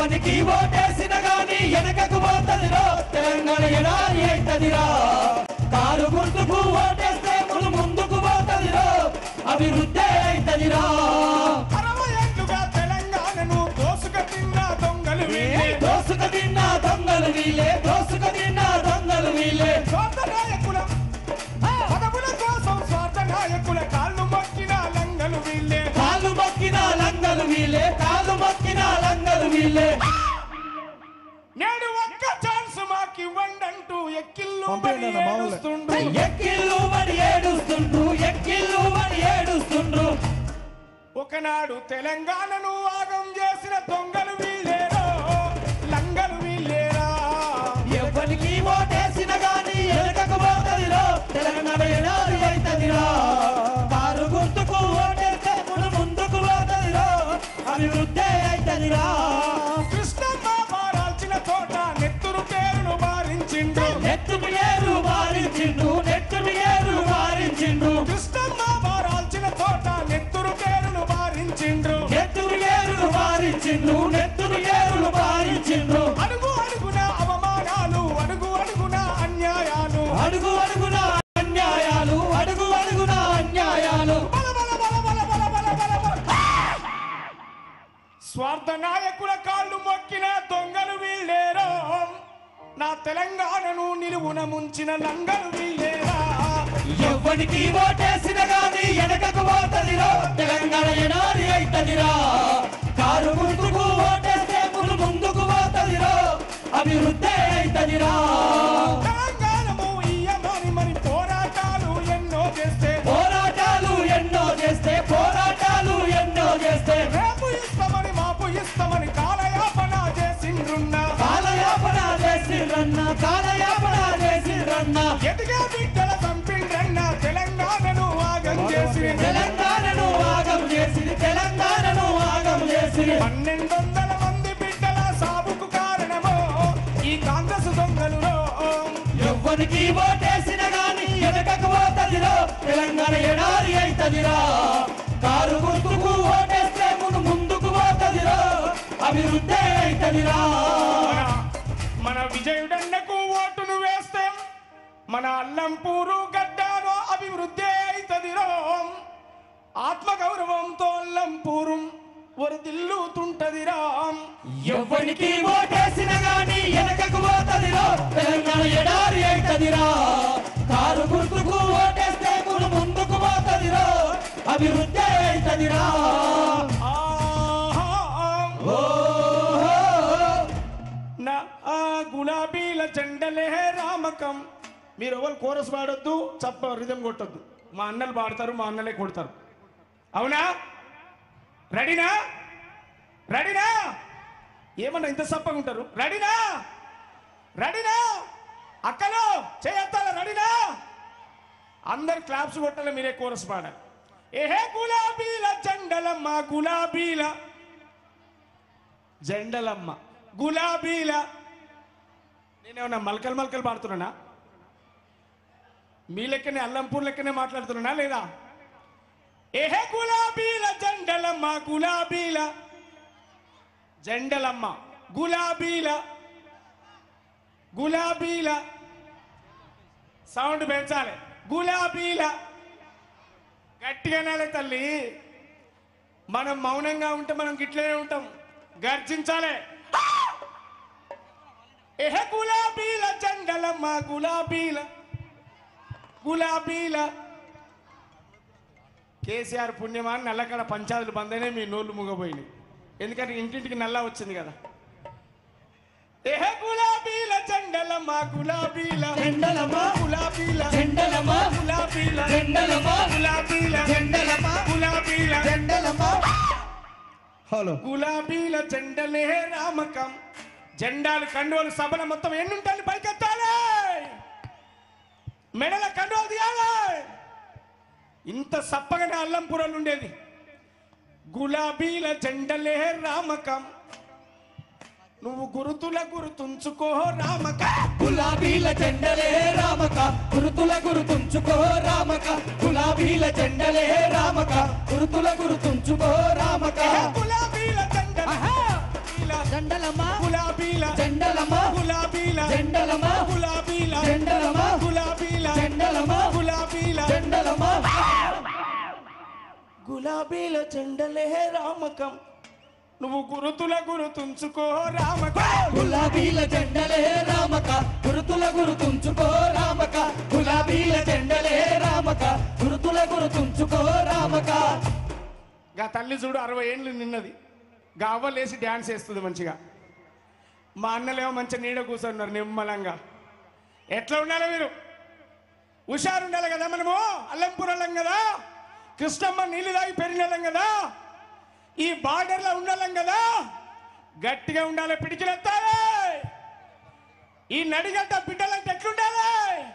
ఎవరికి ఓటేసిన గాని వెనకకు పోతదిరో తెలంగాణ ఎడారి అయితదిరా కారు గుర్తుకు ఓటేస్తే మును ముందుకు పోతదిరో అభివృద్ధి అయితదిరా అరవై ఏళ్ళుగా తెలంగాణను దోసుక తిన్న దొంగలు వీళ్ళే దోసుక తిన్న దొంగలు వీళ్ళే దోసుక తిన్న దొంగలు వీళ్ళే స్వార్థ నాయకుల పదవుల కోసం స్వార్థ నాయకుల కాళ్ళు మొక్కిన లంగలు వీళ్ళే కాళ్ళు మొక్కిన లంగలు వీళ్ళే కాళ్ళు మొక్కిన లంగలు వీళ్ళే నేడు ఒక్క ఛాన్స్ మాకు ఇవ్వండంటూ ఎక్కిళ్ళు పంపేయండి అన్న, మామూలే. ఏడుస్తుండ్రు. ఎక్కిళ్ళు మరి ఏడుస్తుండ్రు ఎక్కిళ్ళు మరి ఏడుస్తుండ్రు ఒకనాడు తెలంగాణను ఆగం చేసిన దొంగలు వీళ్ళేరో లంగలు వీళ్ళేరా ఎవరికి ఓటేసిన గాని వెనకకు పోతదిరో తెలంగాణ ఎడారి అయితదిరా కారు గుర్తుకు ఓటేస్తే మును ముందుకు పోతదిరో అభివృద్ధి అయితదిరా కృష్ణమ్మ బారాల్చిన చోట నెత్తురు పేరును బారించిండ్రు నెత్తుకు ఏరు వారించిండు నెత్తుకు ఏరు వారించిండు కృష్ణమ్మ బారాల్చిన చోట నెత్తురు పేరును బారించిండ్రు నెత్తుకు ఏరు వారించిండు నెత్తుకు ఏరు వారించిండు అడుగు అడుగున అవమానాలు అడుగు అడుగున అన్యాయాలు అడుగు అడుగున అన్యాయాలు అడుగు అడుగున అన్యాయాలు బల బల బల బల బల బల బల బల. స్వార్థ నాయకుల కాళ్ళు మొక్కిన దొంగలు వీళ్ళేరో నా తెలంగాణను నిలువున ముంచిన లంగలు వీళ్ళేరా ఎవ్వనికి ఓటేసిన గాని వెనకకు పోతదిరా తెలంగాణ ఎడారి అయితదిరా కారు ముందుకు ఓటేస్తే మును ముందుకు పోతదిరా అభివృద్ధి అయితదిరా తెలంగాణము ఇయ్యమని మరి పోరాటాలు ఎన్నో చేస్తే పోరాటాలు ఎన్నో చేస్తే పోరాటాలు ఎన్నో చేస్తే రేపు ఇస్తామని మాపు ఇస్తామని కాలయాపన చేసిండ్రున్నా కాలయాపన చేసిరన్న కాలయాపన చేసిరన్న ఎదిగే బిడ్డల చంపిండ్రన్న తెలంగాణను ఆగం చేసి తెలంగాణను ఆగం చేసి తెలంగాణను ఆగం చేసి పన్నెండు వందల మంది బిడ్డల సాగుకు కారణమో ఈ కాంగ్రెస్ దొంగలు ఎవ్వనికి ఓటేసిన గాని వెనకకు పోతదిరా తెలంగాణ ఎడారి అయితదిరా కారు గుర్తుకు ఓటేస్తే మును ముందుకు పోతదిరా అభివృద్ధి అయితదిరా మన విజయుడన్నకు ఓటును వేస్తే మన అల్లంపూరు గడ్డాలో అభివృద్ధి అవుతుందిరో ఆత్మగౌరవంతో అల్లంపూరు వరదిల్లుతుంటదిరా ఎవ్వనికి ఓటేసిన గాని వెనకకు పోతదిరా తెలంగాణ ఎడారి అయితదిరా కారు గుర్తుకు ఓటేస్తే మును ముందుకు పోతదిరా అభివృద్ధి అయితదిరా ఆహా. ఓహో నా ఆ గులాబీల జెండలే రామకం మీరు ఎవరు కోరస్ పాడొద్దు చప్ప రిధం కొట్టొద్దు మా అన్నలు పాడతారు మా అన్నలే కొడతారు అవునా రెడీనా రెడీనా ఏమన్నా ఇంత సప్పగా ఉంటారు రెడీనా రెడీనా అక్కలో చేయత్తాల రెడీనా అందరు క్లాప్స్ కొట్టాలి మీరే కోరస్ పాడాలి ఏహే గులాబీల జెండలమ్మ గులాబీల జెండలమ్మ గులాబీల నేనేమన్నా మల్కల్ మల్కల్ పాడుతున్నానా మీ లెక్కనే అల్లంపూర్ లెక్కనే మాట్లాడుతున్నానా లేదా ఏహే గులాబీల జెండలమ్మ గులాబీల జెండలమ్మ గులాబీల గులాబీల సౌండ్ పెంచాలి గులాబీల గట్టిగానే తల్లి మనం మౌనంగా ఉంటే మనం గిట్లనే ఉంటాం గర్జించాలి ఎహ గులాబీల జెండలమ్మ గులాబీల గులాబీల కేసీఆర్ పుణ్యమా అని నల్లకడ పంచాయతీలు బందనే మీ నోళ్ళు ముగబోయినాయి ఎందుకంటే ఇంటింటికి నల్ల వచ్చింది కదా ఎహ గులాబీల జెండలమ్మ గులాబీల జెండలమ్మ గులాబీల జెండలమ్మ గులాబీల జెండలమ్మ గులాబీల జెండలమ్మ గులాబీల జెండలమ్మ హలో గులాబీల జెండలే రామకం జెండాలు కండువలు సభల మొత్తం ఎన్ని ఉంటాయి పైకెత్తాలి మెడల కండువలు తీయాలి ఇంత సప్పగానే అల్లంపురలు ఉండేది గులాబీల జెండలే రామకం నువ్వు గురుతుల గురుతుంచుకో రామక గులాబీల జెండలే రామక గురుతుల గురుతుంచుకో రామక గులాబీల జెండలే రామక గురుతుల గురుతుంచుకో రామక గులాబీల జెండల ఆహా! జెండలమ్మ గులాబీల చెండలే రామకం నువ్వు గురుతుల గురుతుంచుకో రామకం గులాబీల జెండలే రామక గురుతుల గురుతుంచుకో రామక గులాబీల జెండలే రామక గురుతుల గురుతుంచుకో రామక గా తల్లి చూడు అరవై ఏండ్లు నిన్నది గా అవ్వలేసి డ్యాన్స్ వేస్తుంది మంచిగా మా అన్నలేమో మంచి నీడ కూర్చున్నారు నిమ్మలంగా ఎట్లా ఉండాలి మీరు హుషారు ఉండాలి కదా మనము అల్లంపురం కదా కృష్ణమ్మ నీళ్ళు తాగి పెరిగినాం కదా ఈ బార్డర్లో ఉండాలం కదా గట్టిగా ఉండాలి పిడికిలెత్తాలి ఈ నడిగడ్డ బిడ్డలంటే ఎట్లుండాలి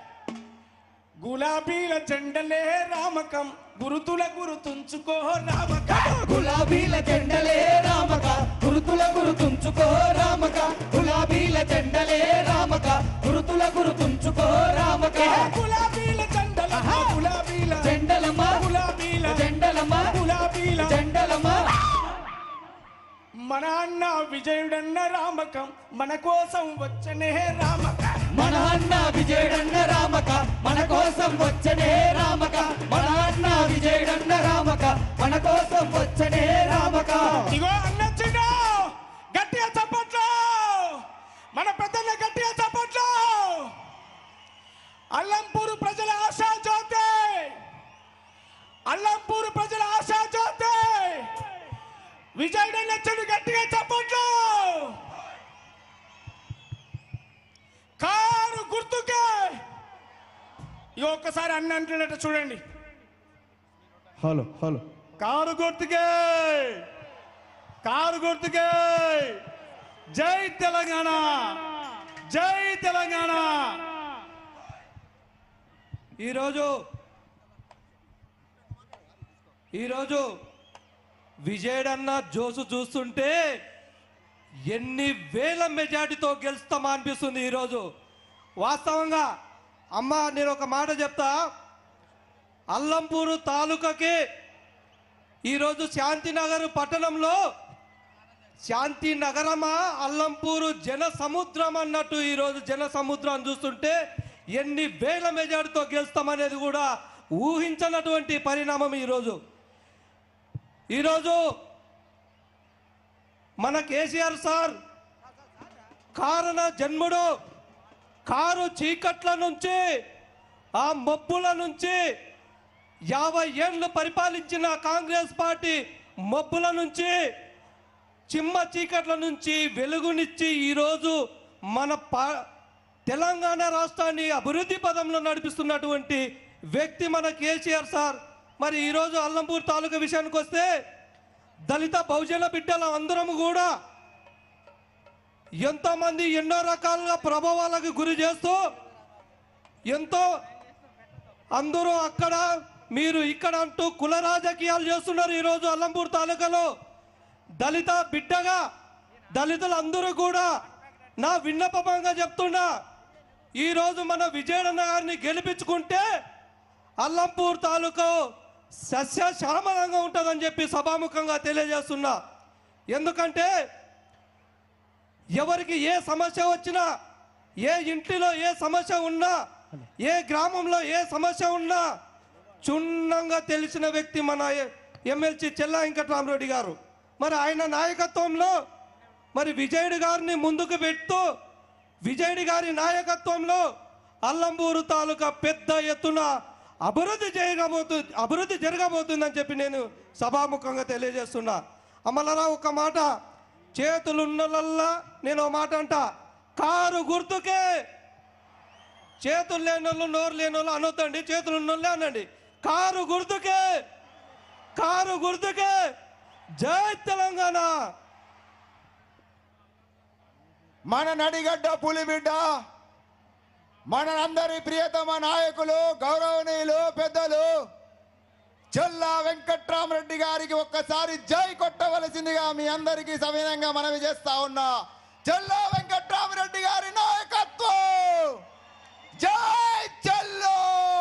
గులాబీల జెండలే రామకం గురుతుల గురుతుంచుకో రామకం గులాబీల జెండలే రామక గురుతుల గురుతుంచుకో రామక గులాబీల జెండలే రామక గురుతుల గురుతుంచుకో రామక ఏ గులాబీల జెండల గులాబీల జెండలమ్మ గులాబీల జెండలమ్మ గులాబీల జెండలమ్మ మన అన్న విజయుడన్న రామకం మన కోసం వచ్చనే రామకం మన అన్న విజయుడన్న రామక మన కోసం వచ్చనే రామక మన అన్న విజయుడన్న రామక మన కోసం వచ్చనే రామక ఇగో అన్నచ్చిండు గట్టిగా చప్పట్లు మన పెద్దన్న గట్టిగా చప్పట్లు అల్లంపూరు ప్రజల ఆశా జ్యోతి అల్లంపూరు ప్రజల ఆశా జ్యోతి విజయుడు నచ్చుడు గట్టిగా చప్పట్లు కారు గుర్తుకే ఇగో ఒక్కసారి అన్న అంటున్నట్టు చూడండి హలో హలో కారు గుర్తుకే కారు గుర్తుకే జై తెలంగాణ జై తెలంగాణ ఈరోజు ఈరోజు విజయడన్న జోసు చూస్తుంటే ఎన్ని వేల మెజార్టీతో గెలుస్తామా అనిపిస్తుంది ఈరోజు వాస్తవంగా అమ్మ నేను ఒక మాట చెప్తా అల్లంపూరు తాలూకాకి ఈరోజు శాంతినగర్ పట్టణంలో శాంతి నగరమా అల్లంపూరు జన సముద్రం అన్నట్టు ఈరోజు జన సముద్రం చూస్తుంటే ఎన్ని వేల మెజార్టీతో గెలుస్తామనేది కూడా ఊహించనటువంటి పరిణామం ఈరోజు ఈరోజు మన కేసీఆర్ సార్ కారణ జన్ముడు కారు చీకట్ల నుంచి ఆ మబ్బుల నుంచి యాభై ఏళ్ళు పరిపాలించిన కాంగ్రెస్ పార్టీ మబ్బుల నుంచి చిమ్మ చీకట్ల నుంచి వెలుగునిచ్చి ఈరోజు మన పా తెలంగాణ రాష్ట్రాన్ని అభివృద్ధి పదంలో నడిపిస్తున్నటువంటి వ్యక్తి మన కేసీఆర్ సార్ మరి ఈరోజు అల్లంపూర్ తాలూకా విషయానికి వస్తే దళిత బహుజన బిడ్డల అందరం కూడా ఎంతో మంది ఎన్నో రకాలుగా ప్రభావాలకు గురి చేస్తూ ఎంతో అందరూ అక్కడ మీరు ఇక్కడ అంటూ కుల రాజకీయాలు చేస్తున్నారు ఈరోజు అల్లంపూర్ తాలూకాలో దళిత బిడ్డగా దళితులందరూ కూడా నా విన్నపంగా చెప్తున్నా ఈరోజు మన విజయనగర గారిని గెలిపించుకుంటే అల్లంపూర్ తాలూకా సస్యశ్యామలంగా ఉంటుందని చెప్పి సభాముఖంగా తెలియజేస్తున్నా ఎందుకంటే ఎవరికి ఏ సమస్య వచ్చినా ఏ ఇంటిలో ఏ సమస్య ఉన్నా ఏ గ్రామంలో ఏ సమస్య ఉన్నా క్షుణ్ణంగా తెలిసిన వ్యక్తి మన ఎమ్మెల్సీ చెల్లా వెంకటరామరెడ్డి గారు మరి ఆయన నాయకత్వంలో మరి విజయుడు గారిని ముందుకు పెడుతూ విజయుడి గారి నాయకత్వంలో అల్లంబూరు తాలూకా పెద్ద ఎత్తున అభివృద్ధి చేయబోతు అభివృద్ధి జరగబోతుందని చెప్పి నేను సభాముఖంగా తెలియజేస్తున్నా అమలరా ఒక మాట చేతులున్నలల్లా నేను ఒక మాట అంట కారు గుర్తుకే చేతులు లేని వాళ్ళు నోరు లేని వాళ్ళు అనొద్దండి చేతులు ఉన్నోళ్ళే అనండి కారు గుర్తుకే కారు గుర్తుకే జై తెలంగాణ మన నడిగడ్డ పులిబిడ్డ మనందరి ప్రియతమ నాయకులు గౌరవనీయులు పెద్దలు చెల్లా వెంకట్రామరెడ్డి గారికి ఒక్కసారి జై కొట్టవలసిందిగా మీ అందరికీ సవినంగా మనవి చేస్తా ఉన్నా చెల్లా వెంకట్రామరెడ్డి గారి నాయకత్వం జై చెల్లు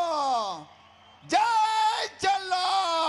జై చెల్లా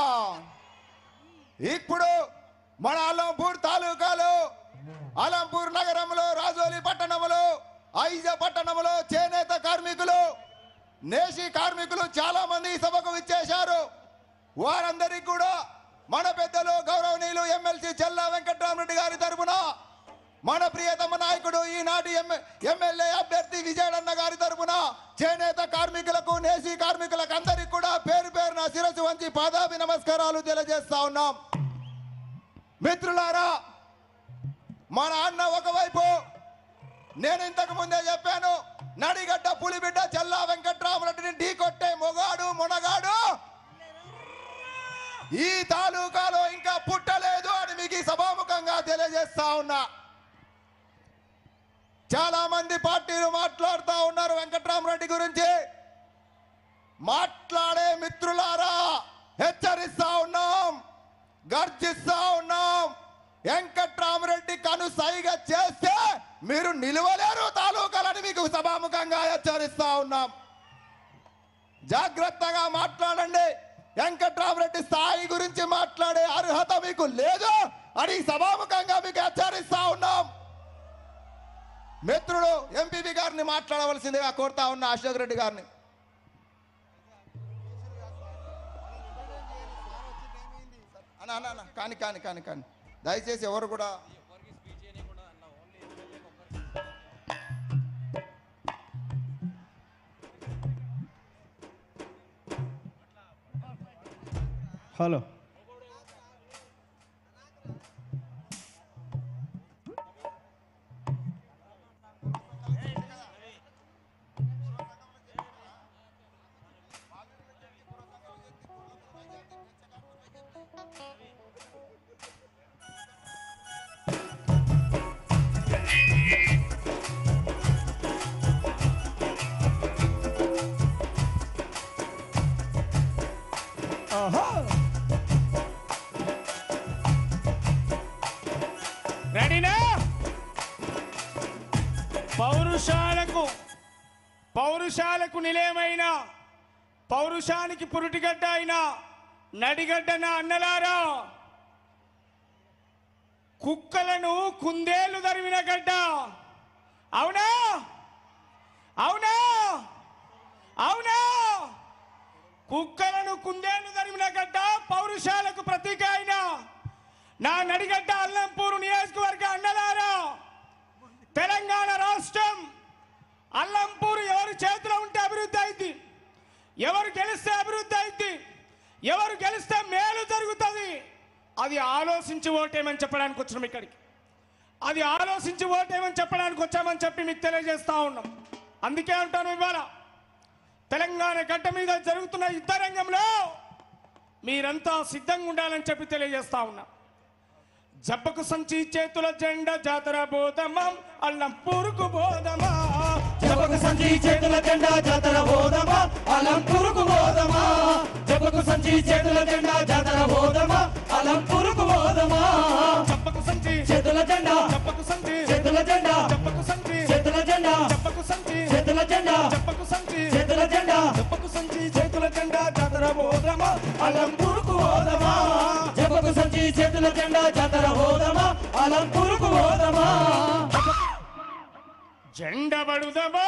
ఇప్పుడు మన అలంపూర్ తాలూకాలో అలంపూర్ నగరంలో రాజోలి పట్టణంలో ఐజ పట్టణంలో చేనేత కార్మికులు నేసి కార్మికులు చాలా మంది ఈ సభకు విచ్చేశారు వారందరికీ కూడా మన పెద్దలు గౌరవనీయులు ఎమ్మెల్సీ చెల్లా వెంకట్రామరెడ్డి గారి తరపున మన ప్రియతమ నాయకుడు ఈనాటి ఎమ్మె- ఎమ్మెల్యే అభ్యర్థి విజయడన్న గారి తరపున చేనేత కార్మికులకు నేసీ కార్మికులకు అందరికి కూడా పేరు పేరున శిరస్సు వంచి పాదాభి నమస్కారాలు తెలియజేస్తా ఉన్నాం మిత్రులారా మన అన్న ఒకవైపు నేను ఇంతకు ముందే చెప్పాను నడిగడ్డ పులిబిడ్డ చెల్లా వెంకట్రామరెడ్డిని ఢీ కొట్టే మొగాడు మునగాడు ఈ తాలూకాలో ఇంకా పుట్టలేదు అని మీకు ఈ సభాముఖంగా తెలియజేస్తా ఉన్నా చాలా మంది పార్టీలు మాట్లాడుతూ ఉన్నారు వెంకట్రామరెడ్డి గురించి మాట్లాడే మిత్రులారా హెచ్చరిస్తా ఉన్నాం గర్జిస్తా ఉన్నాం వెంకట్రామరెడ్డి కను సైగ చేస్తే మీరు నిలవలేరు తాలూకాలని మీకు సభాముఖంగా హెచ్చరిస్తా ఉన్నాం జాగ్రత్తగా మాట్లాడండి వెంకట్రామరెడ్డి స్థాయి గురించి మాట్లాడే అర్హత మీకు లేదు అని సభాముఖంగా మీకు హెచ్చరిస్తా ఉన్నాం మిత్రుడు ఎంపీపీ గారిని మాట్లాడవలసిందిగా కోరుతా ఉన్న అశోక్ రెడ్డి గారిని అన్న అన్న అన్న కాని కాని కాని కాని దయచేసి ఎవరు కూడా హలో రెడీనా పౌరుషాలకు పౌరుషాలకు నిలయమైన పౌరుషానికి పురుటిగడ్డ అయిన నడిగడ్డన అన్నలారా కుక్కలను కుందేలు తరిమిన గడ్డ అవునా అవునా అవునా కుక్కలను కుందేలు తరిమిన గడ్డ పౌరుషాలకు ప్రతీక అయిన నా నడిగడ్డ అల్లంపూరు నియోజకవర్గ అన్నలారా తెలంగాణ రాష్ట్రం అల్లంపూరు ఎవరి చేతిలో ఉంటే అభివృద్ధి అయింది ఎవరు గెలిస్తే అభివృద్ధి అయింది ఎవరు గెలిస్తే మేలు జరుగుతుంది అది ఆలోచించి ఓటేమని చెప్పడానికి వచ్చినాం ఇక్కడికి అది ఆలోచించి ఓటేమని చెప్పడానికి వచ్చామని చెప్పి మీకు తెలియజేస్తా ఉన్నాం అందుకే అంటాను ఇవాళ తెలంగాణ గడ్డ మీద జరుగుతున్న యుద్ధ రంగంలో మీరంతా సిద్ధంగా ఉండాలని చెప్పి తెలియజేస్తా ఉన్నా జబ్బకు సంచి చేతుల జెండా జాతర బోధమా అల్లం పూరుకు బోధమా జపకు సంచి చేతుల జెండా జాతర బోధమా అలంపురుకు బోధమా జపకు సంచి చేతుల జెండా జాతర బోధమా అలంపురుకు బోధమా జబ్బకు సంచి చేతుల జెండా జబ్బకు సంచి చేతుల జెండా జబ్బకు సంచి చేతుల జెండా జబ్బకు సంచి చేతుల జెండా జబ్బకు సంచి చేతుల జెండా జబ్బకు సంచి చేతుల జెండా జాతర బోధమా అలంపురుకు బోధమా జపకు సంచి చేతుల జెండా జాతర బోధమా అలంపురుకు బోధమా జెండ బడుదమా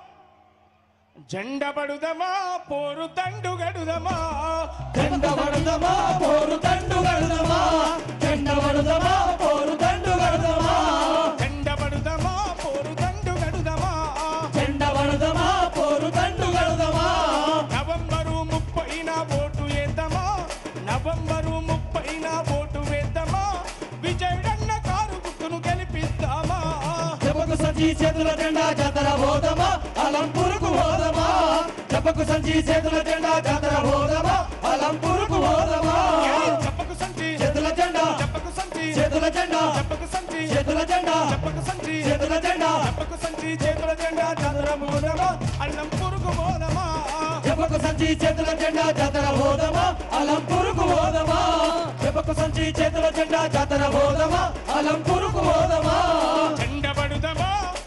జెండ బడుదమా పోరు తండు గడుదమా జెండ వడదమా పోరు తండు గడదమా జెండ వడదమా పోరు తండు గడదమా జెండ బడుదమా పోరు తండు గడుదమా జెండ వడదమా పోరు తండు గడదమా నవంబరు ముప్పైన ఓటు వేద్దామా నవంబరు ముప్పైన ఓటు వేద్దామా విజయుడన్న కారు గుర్తును గెలిపిద్దామా జపకు సంచి చేతుల జెండా జాతర బోధమా అలంపురుకు బోధమా జపకు సంచి చేతుల జెండా జాతర బోధమా అలంపురుకు బోధమా చెప్పకు సంచి చేతుల జెండా చెప్పకు సంచి చేతుల జెండా చెప్పకు సంచి చేతుల జెండా చెప్పకు సంచి చేతుల జెండా చెప్పకు సంచి చేతుల జెండా చంద్ర బోధమా అల్లం పురుగు బోధమా జపకు సంచి చేతుల జెండా జాతర బోధమా అలంపురుకు బోధమా జపకు సంచి చేతుల జెండా జాతర బోధమా అలంపురుకు బోధమా జెండ బడుదమా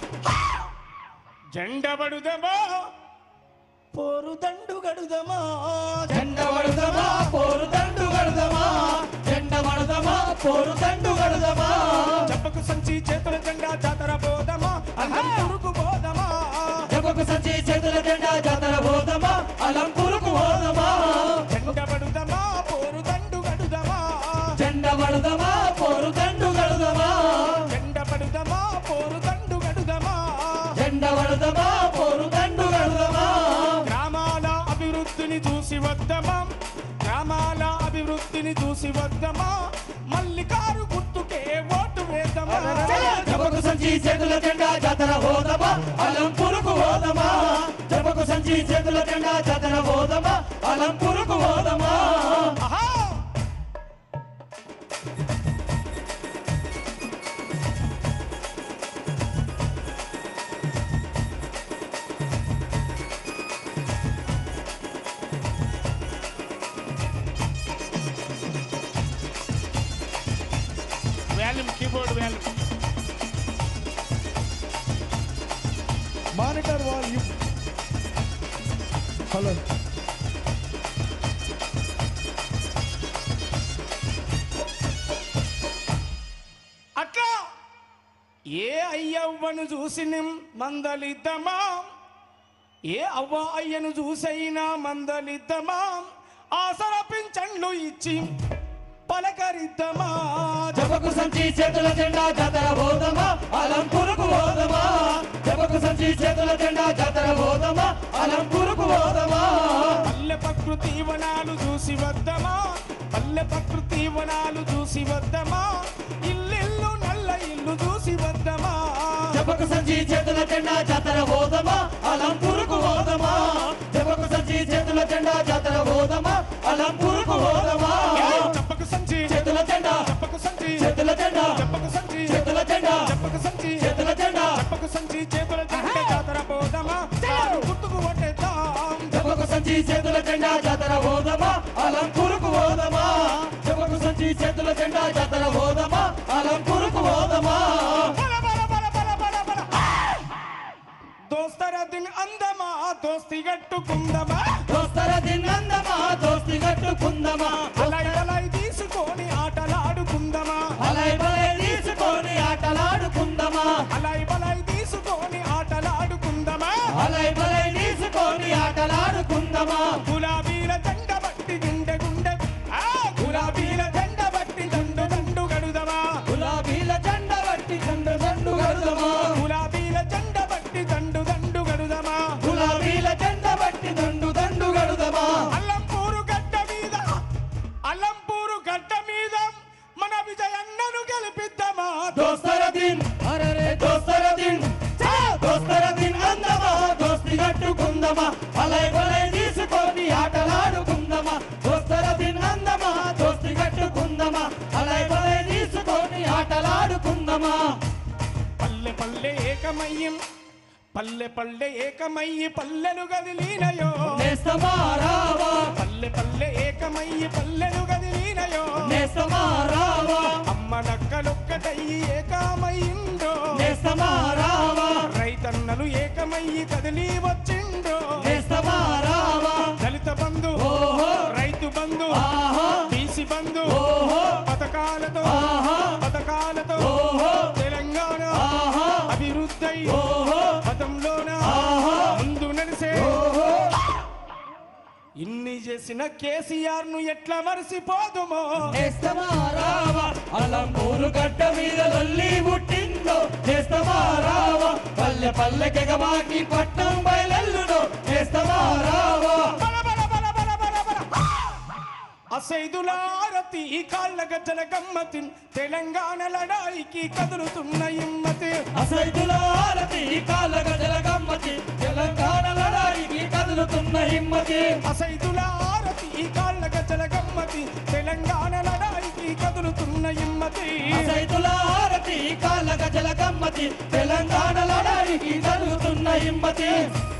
జెండ బడుదమా పోరు దండు గడుదమా జెండ వడదమా పోరు తండు గడదమా జెండ వడదమా పోరు తండు గడదమా చెప్పకు సంచి చేతుల జెండా జాతర బోధమా అల్లం పురుగు బోధమా జపకు సంచి చేతుల జెండా జాతర బోధమా అలంపురుకు బోధమా జెండ బడుదమా పోరు దండు గడుదమా మోదీని చూసి వద్దమా మళ్ళీ కారు గుర్తుకే ఓటు వేద్దామా జపకు సంచి చేతుల జెండా జాతర హోదమా అలంపురుకు హోదమా జపకు సంచి చేతుల జెండా జాతర హోదమా అలంపురుకు హోదమా ఆహా! Volume keyboard volume monitor volume hello అట్లా ఏ అయ్యవ్వను చూసి నిం మందలిద్దామా ఏ అవ్వ అయ్యను చూసైనా మందలిద్దామా ఆసర పింఛన్లు ఇచ్చి పలకరిద్దామా జపకు సంచి చేతుల జెండా జాతర హోదమా అలంపురుకు హోదమా జపకు సంచి చేతుల జెండా జాతర హోదమా అలంపురుకు హోదమా పల్లె ప్రకృతి వనాలు చూసి వద్దమా పల్లె ప్రకృతి వనాలు చూసి వద్దమా ఇల్లిల్లు నల్ల ఇల్లు చూసి వద్దమా జపకు సంచి చేతుల జెండా జాతర హోదమా అలంపురుకు హోదమా జపకు సంచి చేతుల జెండా జాతర హోదమా అలంపురుకు హోదమా చెప్పకు సంచి చేతుల జెండా చెప్పకు సంచి చేతుల జెండా చెప్పకు సంచి చేతుల జెండా చెప్పకు సంచి చేతుల జెండా చెప్పకు సంచి చేతుల జెండా జాతర పోదామా కారు గుర్తుకు కొట్టేద్దాం జపకు సంచి చేతుల జెండా జాతర హోదమా అలంపురుకు హోదమా జపకు సంచి చేతుల జెండా జాతర హోదమా అలంపురుకు హోదమా బల బల బల బల బల బల దోస్తర దిన్ అందమా దోస్తి గట్టుకుందమా దోస్తర దిన్నందమా దోస్తి కట్టుకుందమా అలై అలై తీసుకొని ఆటలాడుకుందమా అలై బలై తీసుకొని ఆటలాడుకుందమా అలై బలై తీసుకొని ఆటలాడుకుందమా అలై బలై తీసుకొని ఆటలాడుకుందమా గులాబీల జెండ బట్టి గుండె గుండె ఆ గులాబీల జెండ బట్టి దండు దండు గడుదమా గులాబీల జెండ బట్టి దండు దండు గడుదమా గులాబీల జెండ బట్టి దండు దండు గడుదమా గులాబీల జెండ బట్టి దండు దండు గడుదమా అల్లంపూరు గడ్డ మీద అల్లంపూరు గడ్డ మీద మన విజయన్నను గెలిపిద్దామా దోస్తర దిన్ అరరే దోస్తర దిన్ చా! దోస్తర దిన్ అందమా దోస్తి కట్టుకుందమా అలై బలై తీసుకొని ఆటలాడుకుందమా దోస్తర దిన్ అందమా దోస్తి కట్టుకుందమా అలై బలై తీసుకొని ఆటలాడుకుందమా పల్లె పల్లె ఏకమయ్యం పల్లె పల్లె ఏకమయ్యి పల్లెలు గదిలీనయో నేస్తమా రావా పల్లె పల్లె ఏకమయ్యి పల్లెలు గదిలీనయో నేస్తమా రావా అమ్మ నక్కలొక్కటయ్యి ఏకమయ్యిండో నేస్తమా రావా రైతన్నలు ఏకమయ్యి కదిలి వచ్చిండో నేస్తమా రావా దళిత బంధు ఓహో రైతు బంధు ఆహా బీసీ బంధు ఓహో పథకాలతో ఆహా పథకాలతో ఓహో తెలంగాణ ఆహా అభివృద్ధి ఓహో పదంలోన ఆహా ముందు నడిసే ఓహో ఇన్ని చేసిన కేసీఆర్ ను ఎట్లా మరిసిపోదుమో నేస్తమా రావా అలంపూరు గడ్డ మీద లొల్లి పుట్టిందో నేస్తమా రావా పల్లె పల్లెకెగమాకి పట్నం బయలెల్లునో నేస్తమా రావా బల బల బల బల బల బల. అసైదులారతి ఈ కాళ్ళ గజ్జల గమ్మతి తెలంగాణ లడాయికి కదులుతున్న ఇమ్మతి అసైదుల హారతి కాళ్ళ గజల గమ్మతి తెలంగాణ లడాయికి కదులుతున్న హిమ్మతి అసైదులారతి ఈ కాళ్ళ గజ్జల గమ్మతి తెలంగాణ లడాయికి కదులుతున్న ఇమ్మతి అసైదుల హారతి కాళ్ళ గజల గమ్మతి తెలంగాణ లడాయికి కదులుతున్న హిమ్మతి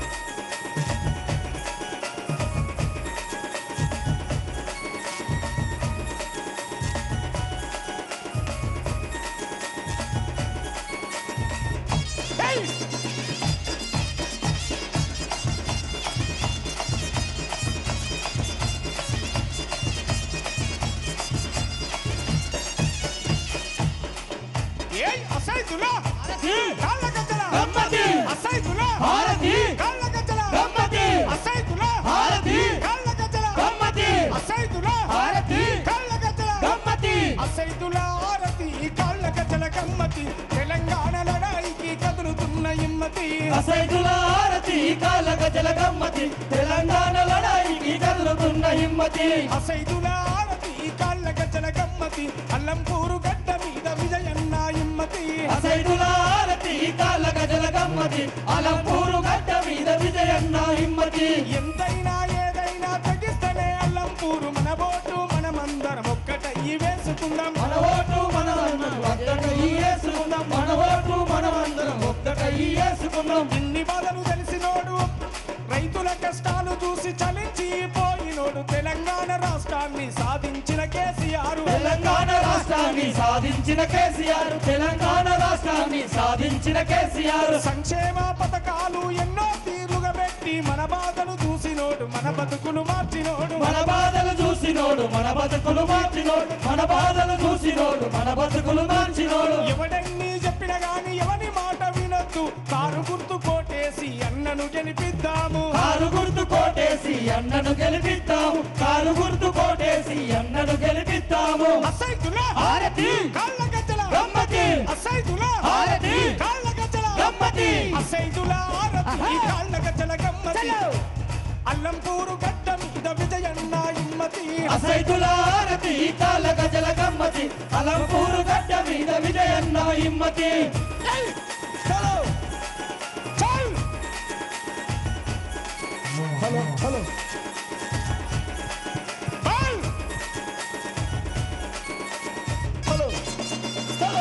ఏయ్ అసైదులా కాళ్ళ గజ్జల గమ్మతి అసైదులా హారతి కాళ్ళ గజ్జల గమ్మతి అసైదులా హారతి కాళ్ళ గజ్జల గమ్మతి అసైదులా హారతి కాళ్ళ గజ్జల గమ్మతి అసైదుల ఆరతి కాళ్ళ గజ్జల గమ్మతి తెలంగాణ లడాయికి కదులుతున్న ఇమ్మతి అసైదుల హారతి కాళ్ళ గజల గమ్మతి తెలంగాణ లడాయికి కదులుతున్న హిమ్మతి అసైదుల ఆరతి కాళ్ళ అల్లంపూరు గడ్డ మీద విజయన్న ఇమ్మతి అసైదులారతి కాళ్ళ గజల గమ్మతి అలంపూరు గడ్డ మీద విజయన్న హిమ్మతి ఎంతైనా ఏదైనా తగ్గిస్తేనే అల్లంపూరు మన బోటు మనమందరం ఒక్కటయ్యి వేసుకుందాం మన ఓటు మనమందరం ఒక్కటై వేసుకుందాం మన ఓటు మనమందరం ఒక్కటై వేసుకుందాం ఇన్ని బాధలు తెలిసినోడు రైతుల కష్టాలు చూసి చలించి పోయినోడు తెలంగాణ రాష్ట్రాన్ని సాధించిన కేసీఆర్ తెలంగాణ రాష్ట్రాన్ని సాధించిన కేసీఆర్ తెలంగాణ రాష్ట్రాన్ని సాధించిన కేసీఆర్ సంక్షేమ పథకాలు ఎన్నో తీరుగా పెట్టి మన బాధలు చూసినోడు మన బతుకులు మార్చినోడు మన బాధలు చూసినోడు మన బతుకులు మార్చినోడు మన బాధలు చూసినోడు మన బతుకులు మార్చినోడు ఎవడన్ని చెప్పిన గాని ఎవని మాట వినొద్దు కారు గుర్తు కోటేసి అన్నను గెలిపిద్దాము కారు గుర్తు కోటేసి అన్నను గెలిపిస్తాము కారు గుర్తు కోటేసి అన్నను గెలిపిస్తాము అసైతుల హారతి! కాళ్ళ గజ్జల గమ్మతి! అసైతుల హారతి! కాళ్ళ గజ్జల గమ్మతి! అసైతుల హారతి కాళ్ళ గజ్జల గమ్మతి అల్లంపూరు గడ్డ మీద విజయన్న ఇమ్మతి అసైతులారతి కాళ్ళ గజల గమ్మతి అలంపూరు గడ్డ మీద విజయన్న హిమ్మతి చలో చల్ హలో హలో బల్ హలో హలో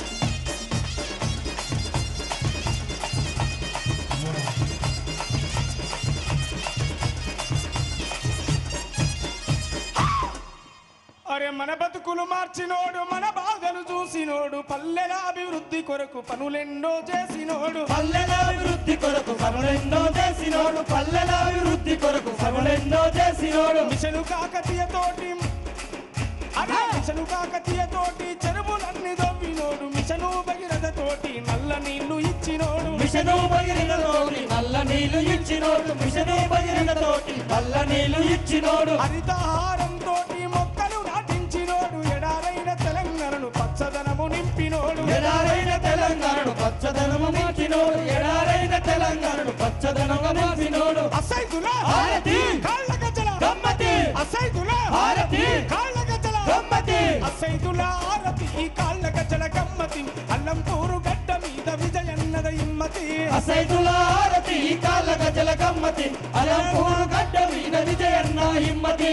అరే మన బతుకులు మార్చినోడు మన బాధలు చూసినోడు పల్లెల అభివృద్ధి కొరకు పనులెన్నో చేసినోడు పల్లెల అభివృద్ధి కొరకు పనులెన్నో చేసినోడు పల్లెల అభివృద్ధి కొరకు పనులెన్నో చేసినోడు మిషను కాకతీయ తోటి అరే మిషను కాకతీయ తోటి చెరువులన్నీ దొవ్వినోడు మిషను భగీరథ తోటి నల్ల నీళ్లు ఇచ్చినోడు మిషను బగిరిన తోటి నల్ల నీళ్లు ఇచ్చినోడు మిషను బగిరిన తోటి నల్ల నీళ్లు ఇచ్చినోడు హరితహారం తోటి మొక్కలు నాటించినోడు ఎడారైన తెలంగాణను పచ్చదనము నింపినోడు ఎడారైన తెలంగాణను పచ్చదనము మార్చినోడు ఎడారైన తెలంగాణను పచ్చదనము మార్చినోడు అసైదుల హారతి! కాళ్ళ గజ్జల గమ్మతి! అసైదుల హారతి! కాళ్ళ గజ్జల గమ్మతి! అసైదుల హారతి ఈ కాళ్ళ గజ్జల గమ్మతి అల్లంపూరు గడ్డ మీద విజయన్నద ఇమ్మతి అసైదులారతి కాళ్ళ గజల గమ్మతి అలంపూరు గడ్డ మీద విజయన్న హిమ్మతి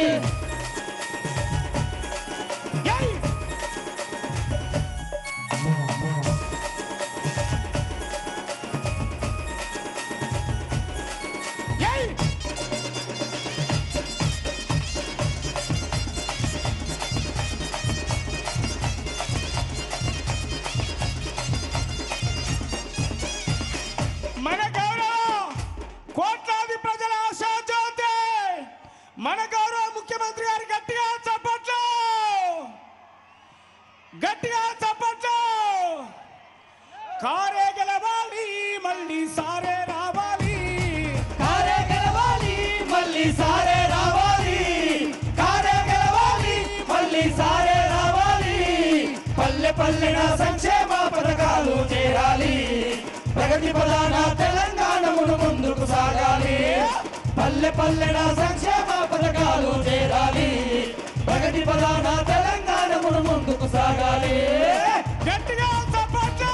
ఏయ్! ఏయ్! మన గౌరవ కోట్లాది ప్రజల ఆశాజ్యోతి మన గౌరవ ముఖ్యమంత్రి గారు గట్టిగా చప్పట్లు గట్టిగా చప్పట్లు కారే గెలవాలి మళ్ళీ సారే రావాలి కారే గెలవాలి మళ్ళీ సారే రావాలి కారే గెలవాలి మళ్ళీ సారే రావాలి పల్లె పల్లెన సంక్షేమ పథకాలు చేరాలి ప్రగతి ప్రధాన తెలంగాణమును ముందుకు సాగాలి పల్లె పల్లెన సంక్షేమ పథకాలు చేరాలి ప్రగతి ప్రధాన తెలంగాణమును ముందుకు సాగాలి గట్టిగా చప్పట్లు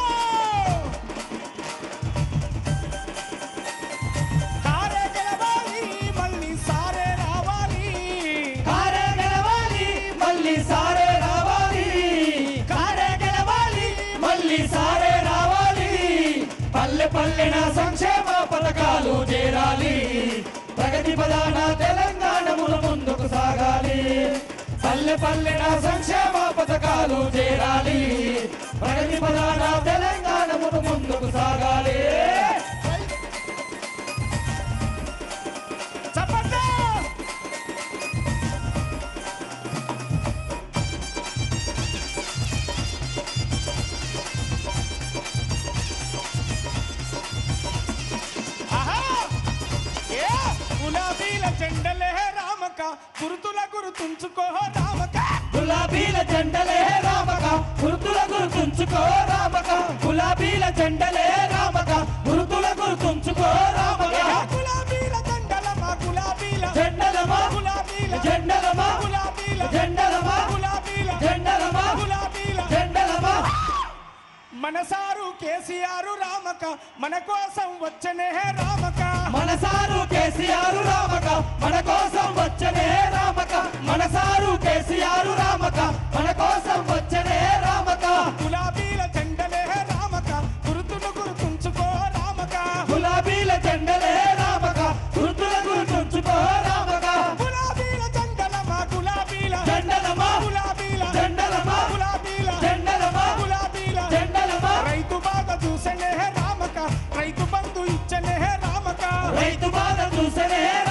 కారే గెలవాలి మళ్ళీ సారే రావాలి కారే గెలవాలి మళ్ళీ సారే రావాలి కారే గెలవాలి మళ్ళీ సారే రావాలి పల్లె పల్లెన సంక్షేమ పథకాలు చేరాలి ప్రగతి ప్రధాన తెలంగాణమును ముందుకు సాగాలి పల్లె పల్లెన సంక్షేమ పథకాలు చేరాలి ప్రగతి ప్రధాన తెలంగాణమును ముందుకు సాగాలి చప్పట్లు ఆహా! ఏ గులాబీల జెండలే రామక గురుతుల గురుతుంచుకో రామక గులాబీల జెండలే రామక గుర్తుల గుర్తుంచుకో రామక గులాబీల జెండలే రామక గుర్తుల గుర్తుంచుకో రామక గులాబీల జెండలమా గులాబీల జెండలమా గులాబీల జెండలమా గులాబీల జెండలమా గులాబీల జెండలమా గులాబీల మనసారు కేసీఆర్ రామక మన కోసం వచ్చనే రామక మనసారు కేసీఆర్ రామక మన కోసం వచ్చనే రామక మనసారు కేసీఆర్ రామక మన కోసం వచ్చనే రామక గులాబీల జెండలే రామక గుర్తును గుర్తుంచుకో రామక గులాబీల జెండలే రామక గుర్తుల గుర్తుంచుకో రామక గులాబీల జెండలమా గులాబీల జెండలమా గులాబీల జెండలమా గులాబీల జెండలమా గులాబీల జెండలమా రైతు బాధ చూసనే రామక రైతు బంధు ఇచ్చనే రామక రైతు బాధ చూసనే